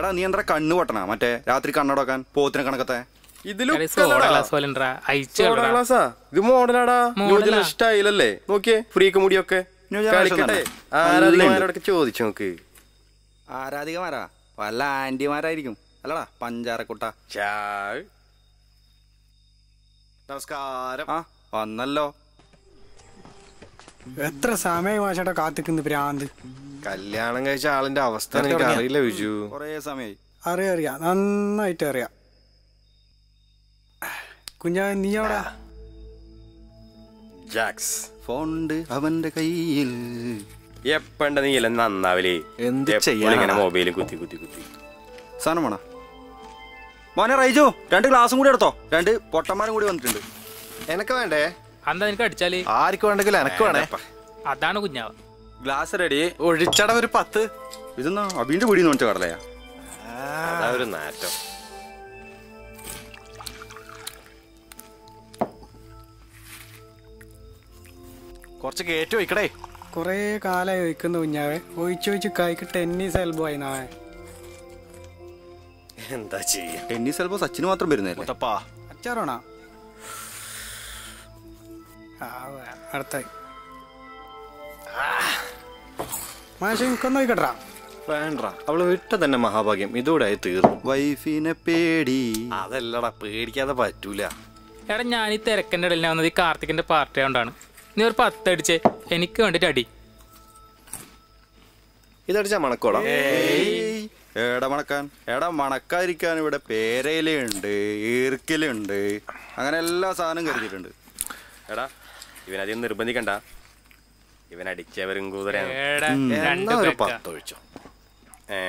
എടാ നീ എന്താ കണ്ണ് പൊട്ടണ മറ്റേ രാത്രി കണ്ണടക്കാൻ പോത്തിനെ കണക്കത്തെ എടേ, സോഡ ഗ്ലാസ് പോലെ ഉണ്ടെടാ. അയച്ചു കളടാ. ക്ലാസ്സാ ഇത് മോഡലാടാ മോഡലാ. സ്റ്റൈലല്ലേ നോക്കിയേ ഫ്രീക്ക് മുടിയൊക്കെ New generation കളിക്കട്ടെ തന്നെ. ആരാധികമാരോടൊക്കെ ചോദിച്ചു നോക്ക് ആരാധികമാരാ വല്ല ആന്റിമാരായിരിക്കും അല്ലടാ പഞ്ചാരക്കുട്ട ചാവ് നമസ്കാരം ആ വന്നല്ലോ എത്ര സമയം ചേട്ടാ കാത്തിക്കുന്നു ഭ്രാന്ത് കല്യാണം കഴിച്ച ആളിന്റെ അവസ്ഥ എനിക്ക് അറിയില്ല വിജു കൊറേ സമയായി അറിയാം അറിയാം നന്നായിട്ട് അറിയാം കുഞ്ഞാ നീ അവിടെ ജാക്സ് ഫോണ്ട് അവന്റെ കയ്യിൽ എപ്പണ്ട നീല നന്നാവലേ എന്ത് എപ്പോഴും ചെയ്യാനാടാ? ഇങ്ങനെ മൊബൈലും കുത്തി കുത്തി കുത്തി സാധനം വേണോ മോനെ റൈജു രണ്ട് ഗ്ലാസും കൂടി എടുത്തോ രണ്ട് പൊട്ടന്മാരും കൂടി വന്നിട്ടുണ്ട് എനക്ക് വേണ്ടേ അന്താ നിനക്ക് അടിച്ചാല് ആർക്ക് വേണ്ടെങ്കിലും എനക്ക് വേണേ അതാണ് കുഞ്ഞാവ് ഗ്ലാസ് റെഡി ഒഴിച്ചട ഒരു പത്ത് ഇതെന്നാ അബീന്റെ വീടിന്ന് മേടിച്ച കടലയാ അതാ ഒരു നാറ്റം കുറച്ച് കയറ്റി വയ്ക്കടേ കൊറേ കാലായി ഒഴിക്കുന്ന കുഞ്ഞാവെ ഒഴിച്ചൊഴിച്ച് കൈക്ക് ടെന്നീസ് എൽബോ ആയി നാളെ എന്താ ചെയ്യാ ടെന്നീസ് ചിലപ്പോ സച്ചിന് മാത്രം വരുന്നല്ലേ മുത്തപ്പാ അച്ചാറോണാ ആ വേ- അടുത്തായി മാഷെ എനിക്കൊന്നും ഒഴിക്കട്ടാ വേണ്ട അവള് വിട്ട തന്നെ മഹാഭാഗ്യം ഇതോടെ ആയി തീർന്നു വൈഫിനെ പേടി അതല്ലടാ പേടിക്കാതെ പറ്റൂല എടാ ഞാൻ ഈ തിരക്കൻ്റെ ഇടയിൽ വന്നത് ഈ കാർത്തിക്കിന്റെ പാർട്ടി കൊണ്ടാണ് നീ ഒരു പത്തടിച്ചേ എനിക്ക് വേണ്ടിട്ട് അടി ഇതടിച്ചാ മണക്കോളാം ഏയ്, എടാ മണക്കാൻ എടാ മണക്കാതിരിക്കാൻ ഇവിടെ പേരയിലുണ്ട് ഈർക്കലുണ്ട് അങ്ങനെ എല്ലാ സാധനം കരുതിയിട്ടുണ്ട് എടാ ഇവനധികം നിർബന്ധിക്കണ്ട ഇവൻ അടിച്ചവരും കൂതരാണ് ഏടാ രണ്ട് എന്നാ ഒരു പേക്ക. പത്തൊഴിച്ചോ ഏ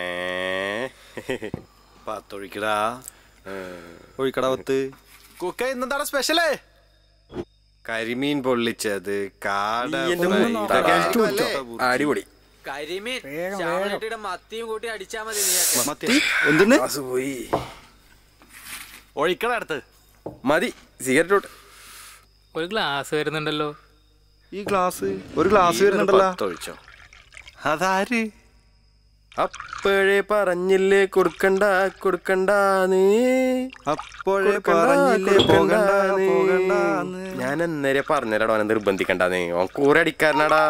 പത്തൊഴിക്കടാ ഒഴിക്കടവത്ത് കുക്ക ഇന്നെന്താണ് സ്പെഷ്യല് കരിമീൻ പൊള്ളിച്ചത് കാട ഒന്നും നോക്കണ്ട. അടിപൊളി കരിമീൻ വേഗം, ശാവനട്ടിയുടെ മത്തിയും കൂട്ടി അടിച്ചാ മതി നീയൊക്കെ മത്തി എന്തിന് പോയി ഒഴിക്കട അടുത്ത് മതി സിഗരറ്റ് ഒരു ഗ്ലാസ് വരുന്നുണ്ടല്ലോ ഈ ഗ്ലാസ് ഒരു ഗ്ലാസ് വരുന്നുണ്ടല്ലോ പത്തൊഴിച്ചോ അതാര് അപ്പോഴേ പറഞ്ഞില്ലേ കൊടുക്കണ്ട കൊടുക്കണ്ട നീ അപ്പോഴേ പറഞ്ഞില്ലേ പോകണ്ട പോകണ്ടെന്ന് ഞാൻ എന്നേരെ പറഞ്ഞുതരാടോ അവനെ നിർബന്ധിക്കണ്ട നീ ഓൻ കൂറടിക്കാരനാടാ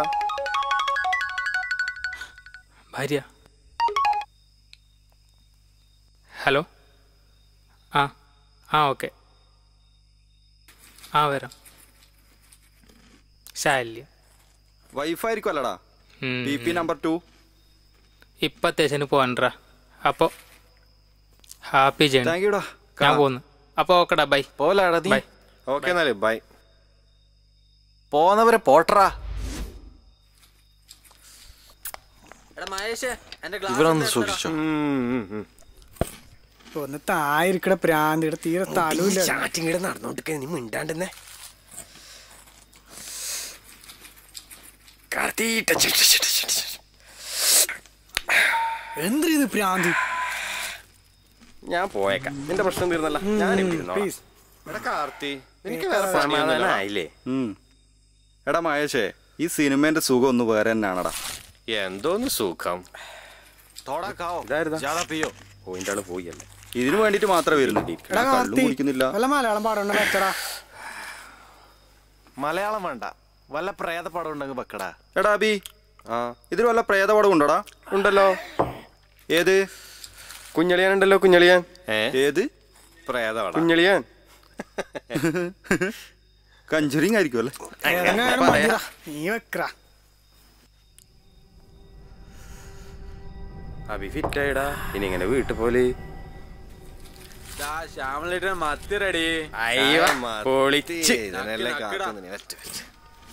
ഭാര്യ ഹലോ ആ ആ ഓക്കെ ആ വരാം ശാല്യം വൈഫായിരിക്കും അല്ലടാ ഉം. പി പി നമ്പർ ടു ഇപ്പൊ അത്യാവശ്യം പോകണ്ടാ അപ്പോ ഹാപ്പി ജേണി താങ്ക് യുടാ ഞാൻ പോന്നു അപ്പൊ ഓക്കെടാ ബൈ പോലാടാ നീ ബൈ ഓക്കെ എന്നാല് ബൈ പോന്നവരെ പോട്ടറാ എടാ മഹേഷേ എന്റെ ഇവരൊന്ന് ഗ്ലാസ് സൂക്ഷിച്ചോ ഒന്ന് തായിരിക്കട പ്രാന്ത് ഇവിടെ തീരെ സ്ഥലമില്ല ചാറ്റിങ്ങടെ നടന്നോണ്ടിരിക്ക നീ മിണ്ടാണ്ടെന്നെ കാർത്തീട്ട എന്ത് ഇത് പ്രാന്ത് ഞാൻ പോയേക്കാം നിന്റെ പ്രശ്നം തീർന്നല്ല ഞാൻ ഇവിടെ ഇരുന്നോളാം. പ്ലീസ് ഇവിടെ കാർത്തി എനിക്ക് വേറെ സമാധാനായില്ലേ ഉം. എടാ മഹേഷേ ഈ സിനിമേന്റെ സുഖം ഒന്ന് വേറെ തന്നെയാണടാ എന്തോന്ന് സുഖം തോടാ കാവോ ഇതായിരുന്നാ? ജാതാ പിയോ പോയിന്റ് ആള് പോയല്ലേ ഇതിനു വേണ്ടിട്ട് മാത്രമേ വരുന്നു എടാ കള്ളും കാർത്തി കുടിക്കുന്നില്ല വല്ല മലയാളം പാടണ്ട വെച്ചടാ മലയാളം വേണ്ട വല്ല പ്രേത പടം ഉണ്ടെങ്കിൽ വെക്കടാ എടാ അബി ആ ഇതിൽ വല്ല പ്രേതപടം ഉണ്ടോടാ ഉണ്ടല്ലോ ഏത് കുഞ്ഞളിയാൻ ഉണ്ടല്ലോ കുഞ്ഞളിയാൻ ഏ ഏത് പ്രേതപടം കുഞ്ഞളിയാൻ കഞ്ചുറിങ് ആയിരിക്കും അല്ലേ ഏതെങ്ങാനും മതിടാ. നീ വെക്കടാ അഭി ഫിറ്റായിടാ ഇനി ഇങ്ങനെ വീട്ടിൽ പോലെ ശ്യാമളിട്ട് മത്തി റെഡി അയ്യോ പൊളിച്ച് ഇതിനല്ലേ നക്കി, കാത്തുനിന്നെ ഒറ്റ വെച്ച്.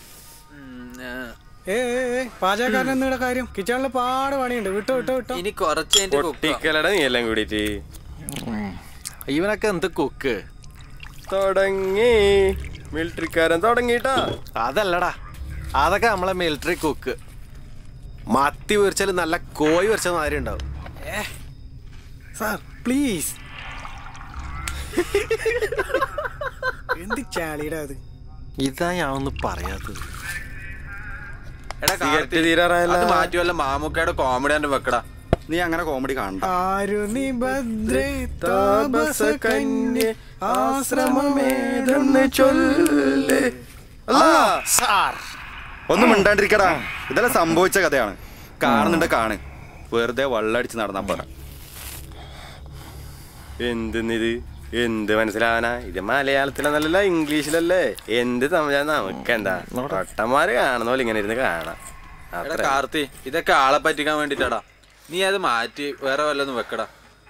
ഏ ഏ ഏ പാചകക്കാരൻ എന്നിവിടെ കാര്യം കിച്ചണിൽ പാട് പണിയുണ്ട് വിട്ടോ വിട്ടോ വിട്ടോ ഇനി കുറച്ച് കഴിഞ്ഞിട്ട് കുക്ക് പൊട്ടിക്കലടാ നീ എല്ലാം കൂടിയിട്ട് ഇവനൊക്കെ എന്ത് കുക്ക് തുടങ്ങി മിലിറ്ററിക്കാരൻ തുടങ്ങിട്ടാ അതല്ലടാ അതൊക്കെ നമ്മളെ മിലിറ്ററി കുക്ക് മത്തി പൊരിച്ചാൽ നല്ല കോഴി പൊരിച്ച മാതിരി ഉണ്ടാവും സാർ പ്ലീസ് എന്ത് ചാളിയുടെ അത് ഇതാ ഞാൻ ഒന്ന് പറയാത്തത് എടാ സിഗരറ്റ് കാർത്തി, തീരാറായല്ല അത് മാറ്റി വല്ല മാമുക്കയുടെ കോമഡി ആണ്ട് വെക്കടാ നീ അങ്ങനെ കോമഡി കാണണ്ട ആരു നീ ഭദ്രേ താപസ കന്യ ആശ്രമമേതെന്ന് ചൊല്ല് സാർ ഒന്നും മിണ്ടാണ്ടിരിക്കടാ ഇതെല്ലാം സംഭവിച്ച കഥയാണ് കാണുന്നുണ്ട് കാണ് വെറുതെ വള്ളടിച്ച് നടന്നാ പോരാ എന്തെന്നിത് എന്ത് മനസ്സിലാവാനാ ഇത് മലയാളത്തിലെന്നല്ല ഇംഗ്ലീഷിലല്ലേ എന്ത് തമിഴാ നമുക്കെന്താ പൊട്ടന്മാര് കാണുന്ന പോലെ ഇങ്ങനെ ഇരുന്ന് കാണാം എടാ അത്ര കാർത്തി ഇതൊക്കെ ആളെ പറ്റിക്കാൻ വേണ്ടിട്ടാടാ നീ അത് മാറ്റി വേറെ വല്ലതും വെക്കടാ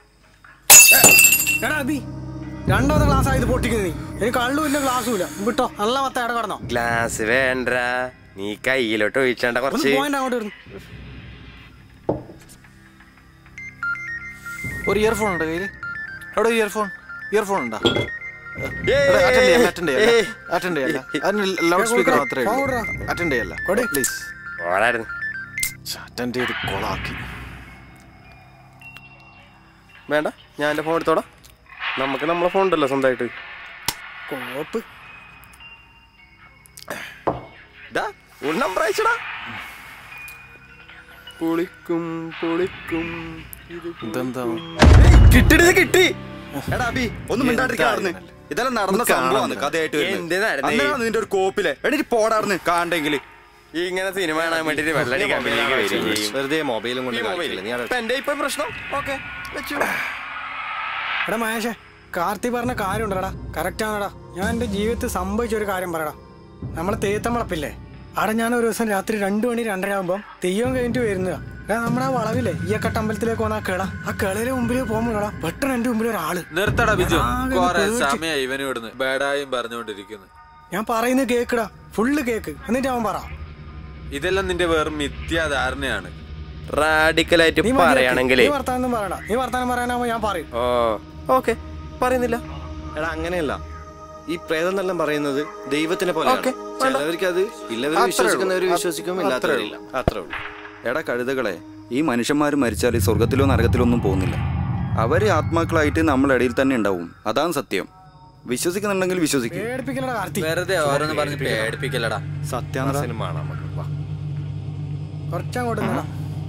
എടാ അബി രണ്ടാമത്തെ ക്ലാസ് ആയത് പൊട്ടിക്കുന്നത് നീ എനിക്ക് കള്ളും ഇല്ല ഗ്ലാസ്സും ഇല്ല വിട്ടോ നല്ല മത്ത ഇട കടന്നോ ഗ്ലാസ് വേണ്ട നീ കയ്യിലോട്ട് ഒഴിച്ചേണ്ട ഒന്ന് കുറച്ച് പോയിന്റ് അങ്ങോട്ട് വരുന്നു ഒരു ഇയർഫോൺ ഉണ്ട് കയ്യില് എവിടെ ഇയർഫോൺ ഇയർഫോൺ ഉണ്ടോ അറ്റൻഡ് ചെയ്യല്ല അറ്റൻഡ് ചെയ്യല്ല അറ്റൻഡ് ചെയ്യല്ല അതിന് ലൗഡ് സ്പീക്കർ മാത്രമേ ഫോൺ ഉള്ളൂ കൊടുടാ. അറ്റൻഡ് ചെയ്യല്ല കൊടു. പ്ലീസ് ഓടായിരുന്നു അറ്റൻഡ് ചെയ്ത് കൊളാക്കി വേണ്ട ഞാൻ എൻ്റെ ഫോൺ എടുത്തോടാ നമുക്ക് നമ്മളെ ഫോൺ ഉണ്ടല്ലോ സ്വന്തമായിട്ട് കോപ്പ് ഡാ ഒരു നമ്പർ അയച്ചടാ പൊളിക്കും പൊളിക്കും ഇത് ഇതെന്താ കിട്ടിയത് കിട്ടി എടാ അബി ഒന്നും മിണ്ടാണ്ടിരിക്കാർന്ന് ഇതെല്ലാം നടന്ന ഒന്ന് സംഭവമാണ് കാണുന്നില്ല. കഥയായിട്ട് എന്ത് നടന്നേ? വരുന്നത് നിന്റെ ഒരു കോപ്പിലെ എണീറ്റ് പോടാർന്ന് കാണ്ടെങ്കിൽ ഈ ഇങ്ങനെ സിനിമ കാണാൻ വേണ്ടിട്ട് വെള്ളടി കമ്പനിയിലേക്ക് വരികയും ചെയ്യും വെറുതെ മൊബൈലും കൊണ്ട് ഈ മൊബൈൽ കളിക്കില്ല. നീ അവിടെ ഇപ്പൊ എന്റെ ഇപ്പൊ പ്രശ്നം ഓക്കെ വെച്ചു എടാ മഹേഷേ കാർത്തി പറഞ്ഞ കാര്യം ഉണ്ടടാ കറക്റ്റ് ആണടാ ഞാൻ എൻ്റെ ജീവിതത്തിൽ സംഭവിച്ച ഒരു കാര്യം പറയടാ നമ്മളെ തേത്തമ്പളപ്പില്ലേ അവിടെ ഞാൻ ഒരു ദിവസം രാത്രി രണ്ടു മണി രണ്ടര ആകുമ്പോൾ തെയ്യം കഴിഞ്ഞിട്ട് വരുന്നതാ എടാ നമ്മുടെ ആ വളവില്ലേ ഈ കട്ട അമ്പലത്തിലേക്ക് വന്ന ആ കിള ആ കിളയിലെ മുമ്പിൽ പോകുമ്പോഴാ പെട്ടെന്ന് എൻ്റെ മുമ്പിൽ ഒരാള് നിർത്തടാ ബിജു ആകെ കൊറേ പേടിച്ച്. സമയം ഇവന് ഇവിടുന്ന് ബേഡായും പറഞ്ഞുകൊണ്ടിരിക്കുന്നു ഞാൻ പറയുന്നത് കേക്കടാ ഫുള്ള് കേക്ക് എന്നിട്ട് അവൻ പറ ഇതെല്ലാം നിന്റെ വെറും മിഥ്യാധാരണയാണ് റാഡിക്കലായിട്ട് നീ മതിയാക്ക്. പറയുകയാണെങ്കിലേ നീ വർത്താനം പറയണ്ട നീ വർത്താനം പറയാനാവുമ്പോ ഞാൻ പറയും ഓ ഓക്കെ പറയുന്നില്ല എടാ അങ്ങനെയല്ല ഈ പ്രേതം എന്നെല്ലാം പറയുന്നത് ദൈവത്തിനെ പോലെ Okay, വേണ്ട. ചിലവർക്ക് അത് ഇല്ലവർ അത്രേ ഉള്ളൂ. വിശ്വസിക്കുന്നവർ വിശ്വസിക്കും അത്രേ ഇല്ലാത്തവരില്ല അത്രേ ഉള്ളൂ എടാ കഴുതകളെ ഈ മനുഷ്യന്മാർ മരിച്ചാൽ സ്വർഗത്തിലോ നരകത്തിലോ ഒന്നും പോകുന്നില്ല അവർ ആത്മാക്കളായിട്ട് നമ്മളെ ഇടയിൽ തന്നെ ഉണ്ടാവും അതാണ് സത്യം വിശ്വസിക്കുന്നുണ്ടെങ്കിൽ വിശ്വസിക്കും പേടിപ്പിക്കലടാ കാർത്തി വെറുതെ ഓരോന്ന് പറഞ്ഞ് പേടിപ്പിക്കലടാ സത്യാന്നടാ സിനിമ കാണാം നമുക്ക് വാ കുറച്ചങ്ങോട്ട് നിന്നടാ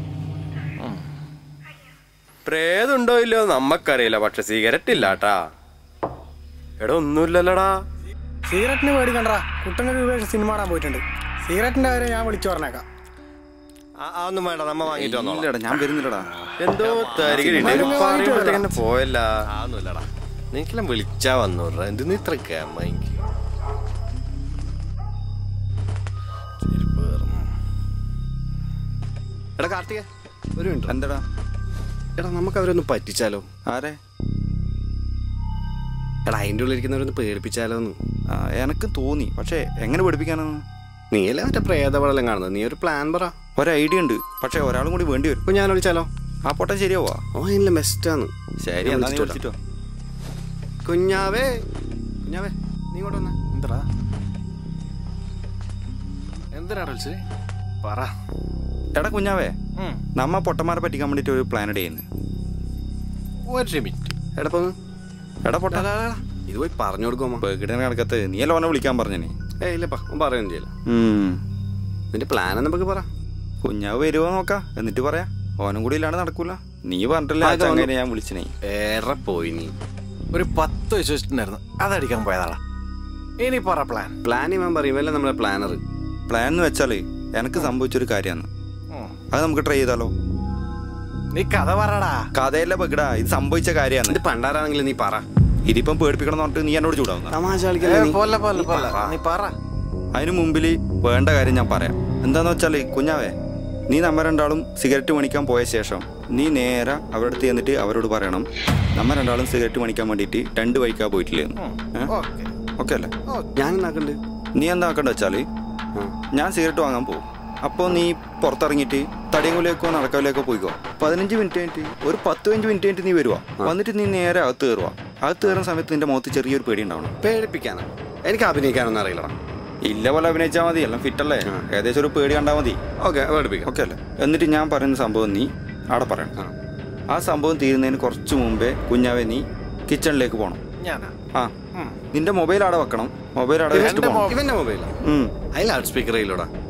പ്രേതുണ്ടോ ഇല്ലയോ നമ്മക്കറിയില്ല പക്ഷെ സിഗരറ്റ് ഇല്ലാട്ടാ എടാ ഒന്നുമില്ലല്ലോടാ സിഗരറ്റിന് പേടിക്കണ്ടാ കുട്ടനൊരു രൂപ സിനിമ കാണാൻ പോയിട്ടുണ്ട് സിഗരറ്റിന്റെ കാര്യം ഞാൻ വിളിച്ചു പറഞ്ഞേക്കാം ആ- ആ ഒന്നും വേണ്ട നമ്മ വാങ്ങിട്ട് വന്നോളാം ഇല്ലടാ ഞാൻ വരുന്നില്ലടാ എന്തോ തരികിട്ടുണ്ട് പറയുമ്പോഴത്തേക്ക് പോയല്ല ആ ഒന്നുമില്ലടാ നിനക്കെല്ലാം വിളിച്ചാ വന്നോടാ എന്തിന് ഇത്ര കേമ എനിക്ക് ചെരുപ്പ് കയറുന്നു. എടാ കാർത്തിക ഒരു മിനിറ്റ് എന്താടാ എടാ നമുക്ക് അവരൊന്ന് പറ്റിച്ചാലോ ആരെ എടാ അതിൻ്റെ ഉള്ളിൽ ഇരിക്കുന്നവരൊന്ന് പേടിപ്പിച്ചാലോ എന്ന് ആ, എനക്ക് തോന്നി പക്ഷേ എങ്ങനെ പഠിപ്പിക്കാനാണ് നീയല്ലേ മറ്റേ പ്രേതപടലം കാണുന്നത് നീ ഒരു പ്ലാൻ പറ ഒരു ഐഡിയ ഉണ്ട് പക്ഷേ ഒരാളും കൂടി വേണ്ടി വരും ഇപ്പൊ ഞാൻ വിളിച്ചാലോ ആ പൊട്ടൻ ശരിയാവാ ഓ ഇല്ല ബെസ്റ്റാന്ന് ശരി എന്നാ നീ വിളിച്ചിട്ടോ കുഞ്ഞാവേ കുഞ്ഞാവേ നീ ഇങ്ങോട്ട് വന്നേ എന്താ എന്തിനാ വിളിച്ചത് പറ എടാ കുഞ്ഞാവേ നമ്മ പൊട്ടന്മാരെ പറ്റിക്കാൻ വേണ്ടിട്ട് ഒരു പ്ലാൻ ചെയ്യുന്നു ഒരു മിനിറ്റ് എടാ പോന്ന് എടാ പൊട്ട ഇത് പോയി പറഞ്ഞു കൊടുക്കുമ്പോ പേക്കിട കണക്കത്ത് നീ അല്ല ഓനെ വിളിക്കാൻ പറഞ്ഞേ ഏ ഇല്ലപ്പാ അവൻ പറയുകയും ചെയ്യില്ല ഉം നിന്റെ പ്ലാൻ നമുക്ക് പറ കുഞ്ഞാവ് വരുമോ നോക്കാം എന്നിട്ട് പറയാ ഓനും കൂടി ഇല്ലാണ്ട് നടക്കൂല നീ പറഞ്ഞിട്ടില്ല ആ, ഇത് വന്നു. ചങ്ങനെ ഞാൻ വിളിച്ചനേ ഏറെ പോയി നീ ഒരു പത്ത് വിശ്വസിച്ചിട്ടുണ്ടായിരുന്നു അതടിക്കാൻ പോയതാടാ ഇനി പറ പ്ലാൻ പ്ലാൻ ഇവൻ പറയുമല്ലേ നമ്മുടെ പ്ലാനർ പ്ലാൻ എന്ന് വെച്ചാല് എനക്ക് സംഭവിച്ചൊരു കാര്യമാണ് അത് നമുക്ക് ട്രൈ ചെയ്താലോ നീ കഥ പറടാ കഥയല്ല പെക്കിടാ ഇത് സംഭവിച്ച കാര്യമാണ് ഇത് പണ്ടാരാണെങ്കിലും നീ പറ ഇതിപ്പം പേടിപ്പിക്കണം എന്ന് പറഞ്ഞിട്ട് നീ എന്നോട് ചൂടാവുന്ന തമാശ ഏ, കളിക്കല്ലേ നീ? പോലെ പോലെ നീ പോലെ പറ. നീ പറ അതിനു മുമ്പിൽ വേണ്ട കാര്യം ഞാൻ പറയാം എന്താന്ന് വെച്ചാല് കുഞ്ഞാവേ നീ നമ്മ രണ്ടാളും സിഗരറ്റ് മണിക്കാൻ പോയ ശേഷം നീ നേരെ അവരുടെ അടുത്ത് ചെന്നിട്ട് അവരോട് പറയണം നമ്മ രണ്ടാളും സിഗരറ്റ് മണിക്കാൻ വേണ്ടിയിട്ട് രണ്ട് വഴിക്കാ പോയിട്ടില്ലേ ഓക്കെ ഓക്കെ അല്ലേ ഞാൻ എന്നാക്കണ്ട് നീ എന്താ ആക്കണ്ട വെച്ചാല് ഞാൻ സിഗരറ്റ് വാങ്ങാൻ പോകും അപ്പോൾ നീ പുറത്തിറങ്ങിയിട്ട് തടിയങ്കുലേക്കോ നടക്കവിലേക്കോ പോയിക്കോ പതിനഞ്ച് മിനിറ്റ് കഴിഞ്ഞിട്ട് ഒരു പത്ത് പതിനഞ്ച് മിനിറ്റ് കഴിഞ്ഞിട്ട് നീ വരുവാ വന്നിട്ട് നീ നേരെ അകത്ത് കയറുക അകത്ത് കയറുന്ന സമയത്ത് നിന്റെ മുഖത്ത് ചെറിയൊരു പേടി ഉണ്ടാവണം പേടിപ്പിക്കാനാ എനിക്ക് അഭിനയിക്കാനൊന്നും അറിയില്ലടാ ഇല്ല പോലെ അഭിനയിച്ചാൽ മതി എല്ലാം ഫിറ്റല്ലേ ഏകദേശം ഒരു പേടി കണ്ടാൽ മതി ഓക്കെ പേടിപ്പിക്കാം ഓക്കെ അല്ലേ എന്നിട്ട് ഞാൻ പറയുന്ന സംഭവം നീ അവിടെ പറയണം ആ സംഭവം തീരുന്നതിന് കുറച്ച് മുമ്പേ കുഞ്ഞാവെ നീ കിച്ചണിലേക്ക് പോകണം ഞാനാ ആ നിന്റെ മൊബൈൽ അവിടെ വെക്കണം മൊബൈൽ അവിടെ വെച്ചിട്ട് പോകണം ഇവന്റെ മൊബൈലാ ഉം. അതിൽ ലൗഡ് സ്പീക്കർ ഇല്ലടാ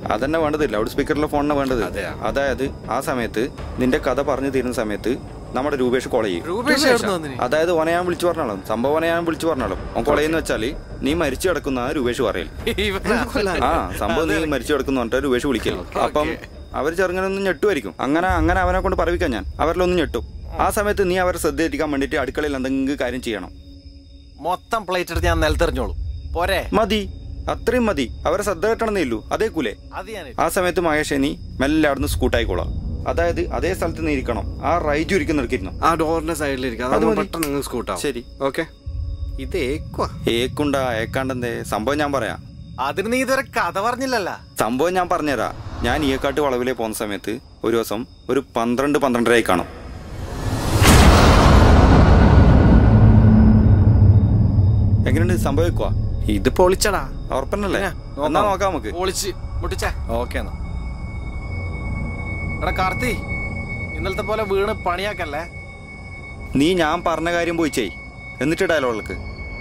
അതന്നെ വേണ്ടത് ലൗഡ് സ്പീക്കറിലെ ഫോണിനെ വേണ്ടത് അതായത് ആ സമയത്ത് നിന്റെ കഥ പറഞ്ഞു തീരുന്ന സമയത്ത് നമ്മുടെ രൂപേഷ് കോൾ ചെയ്യും രൂപേഷ് എവിടുന്ന് വന്നിനി? അതായത് ഓനെ ഞാൻ വിളിച്ചു പറഞ്ഞോളും സംഭവം ഓനെ ഞാൻ വിളിച്ചു പറഞ്ഞോളും ഓൻ കൊളയെന്ന് വെച്ചാല് നീ മരിച്ചു കിടക്കുന്ന രൂപേഷ് പറയൽ ആ സംഭവം നീ മരിച്ചു കിടക്കുന്ന പറഞ്ഞിട്ട് രൂപേഷ് വിളിക്കൽ അപ്പം അവർ ചെറുങ്ങനൊന്നും ഞെട്ടുമായിരിക്കും അങ്ങനെ അങ്ങനെ അവനെ കൊണ്ട് പറവിക്കാൻ ഞാൻ അവരിലൊന്നും ഞെട്ടും ആ സമയത്ത് നീ അവരെ ശ്രദ്ധ എത്തിക്കാൻ വേണ്ടിയിട്ട് അടുക്കളയിൽ എന്തെങ്കിലും കാര്യം ചെയ്യണം മൊത്തം പ്ലേറ്റ് എടുത്ത് ഞാൻ നിലത്തെറിഞ്ഞോളൂ പോരെ മതി അത്രയും മതി അവരെ ശ്രദ്ധ കിട്ടണമെന്നേ ഉള്ളൂ അതേ കൂലേ അത് ഞാൻ ആ സമയത്ത് മഹേഷ് നീ മെല്ലെ അവിടുന്ന് സ്കൂട്ടായിക്കോളാം അതായത് അതേ സ്ഥലത്ത് നീ ഇരിക്കണം ആ റൈജു ഇരിക്കുന്ന ഇരിക്കണം ആ ഡോറിന്റെ സൈഡിലിരിക്കും അത് അതാകുമ്പോൾ മതി. പെട്ടെന്ന് നിങ്ങൾ സ്കൂട്ടാവും ശരി ഓക്കെ ഇത് ഏക്കുവാ ഏക്കുണ്ടാ ഏക്കാണ്ടെന്തേ സംഭവം ഞാൻ പറയാം അതിന് നീ ഇതുവരെ കഥ പറഞ്ഞില്ലല്ല സംഭവം ഞാൻ പറഞ്ഞുതരാം ഞാൻ ഈയക്കാട്ട് വളവിലെ പോകുന്ന സമയത്ത് ഒരു ദിവസം ഒരു പന്ത്രണ്ട് പന്ത്രണ്ടരയായി കാണും എങ്ങനെയുണ്ട് സംഭവിക്കുക ഇത് പൊളിച്ചടാ ഉറപ്പന്നല്ലേ എന്നാ നോക്കാം നമുക്ക് പൊളിച്ച് മുട്ടിച്ചേ ഓക്കെ എന്നാ എടാ കാർത്തി ഇന്നലത്തെ പോലെ വീണ് പണിയാക്കല്ലേ നീ ഞാൻ പറഞ്ഞ കാര്യം പോയി ചെയ് എന്നിട്ട് ഡയലോഗിലേക്ക്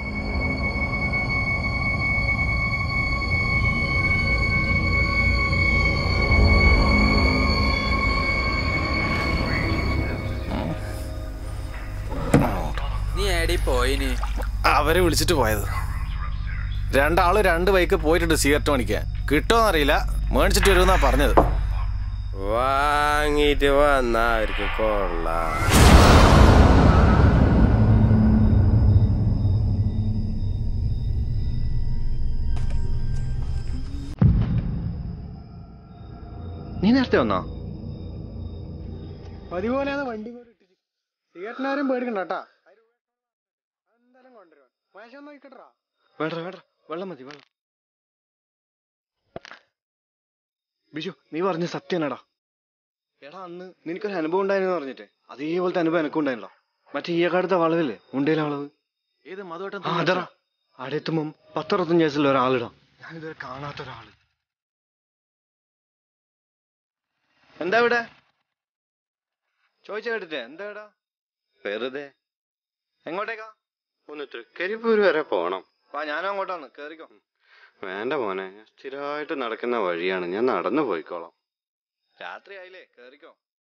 നീ ഏടി പോയിന് അവരെ വിളിച്ചിട്ട് പോയത് രണ്ടാള് രണ്ട് ബൈക്ക് പോയിട്ടുണ്ട് സിഗരറ്റ് മണിക്കാൻ കിട്ടുമോന്നറിയില്ല മേടിച്ചിട്ട് വരുമെന്നാ പറഞ്ഞത് വാങ്ങിട്ട് വന്നാ അവർക്ക് കൊള്ളാം നീ നേരത്തെ വന്നോ പതിപോലെ വണ്ടി സിഗരറ്റിനാരും പേടിക്കണ്ട കേട്ടാ എന്തായാലും കൊണ്ടുവരുവാ മഹേഷ് നോക്കിക്കട്ടാ വേണ്ട വേണ്ട വെള്ളം മതി വെള്ളം ബിജു നീ പറഞ്ഞ സത്യനാടാ എടാ അന്ന് നിനക്കൊരു അനുഭവം ഉണ്ടായിരുന്നു പറഞ്ഞിട്ട് അതേപോലത്തെ അനുഭവം എനക്കും ഉണ്ടായിരുന്നോ മറ്റേ ഈ കടുത്ത വളവില്ലേ ഉണ്ടയിലെ വളവ് ഏത് മധുവട്ടം ആ അതറാ അവിടെ എത്തുമ്പം പത്തറുപത്തഞ്ച് വയസ്സുള്ള ഒരാളിടാം ഞാനിതുവരെ കാണാത്ത ഒരാള് എന്താ ഇവിടെ ചോദിച്ച കേട്ടിട്ടേ എന്താ ഇവിടെ വെറുതെ എങ്ങോട്ടേക്കാ ഒന്ന് തൃക്കരിപ്പൂർ വരെ പോണം വാ ഞാനും അങ്ങോട്ടാണ് കേറിക്കോ വേണ്ട മോനെ ഞാൻ സ്ഥിരമായിട്ട് നടക്കുന്ന വഴിയാണ് ഞാൻ നടന്നു പോയിക്കോളാം രാത്രി ആയില്ലേ കേറിക്കോ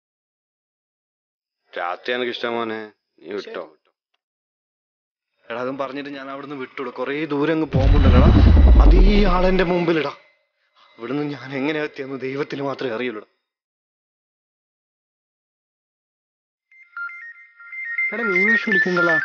രാത്രി എനിക്ക് ഇഷ്ടം മോനെ നീ വിട്ടോ എടാ അതും പറഞ്ഞിട്ട് ഞാൻ അവിടുന്ന് വിട്ടുവിടും കുറേ ദൂരം അങ്ങ് പോകുമ്പോണ്ടല്ലടാ അതേ ആളെന്റെ മുമ്പിലിടാ ഇവിടുന്ന് ഞാൻ എങ്ങനെ എത്തിയെന്ന് ദൈവത്തിന് മാത്രമേ അറിയുള്ളൂ എടാ രൂപേഷ് വിളിക്കണ്ടല്ലോ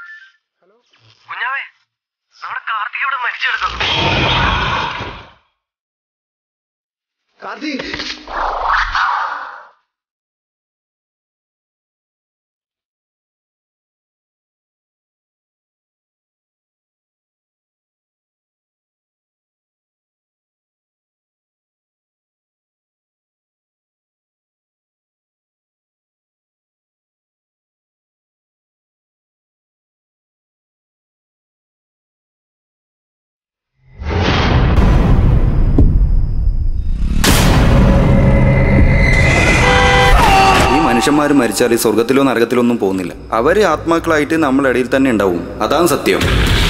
ഈ മനുഷ്യന്മാർ മരിച്ചാൽ സ്വർഗത്തിലോ നരകത്തിലോ ഒന്നും പോകുന്നില്ല അവർ ആത്മാക്കളായിട്ട് നമ്മളുടെ ഇടയിൽ തന്നെ ഉണ്ടാവും അതാണ് സത്യം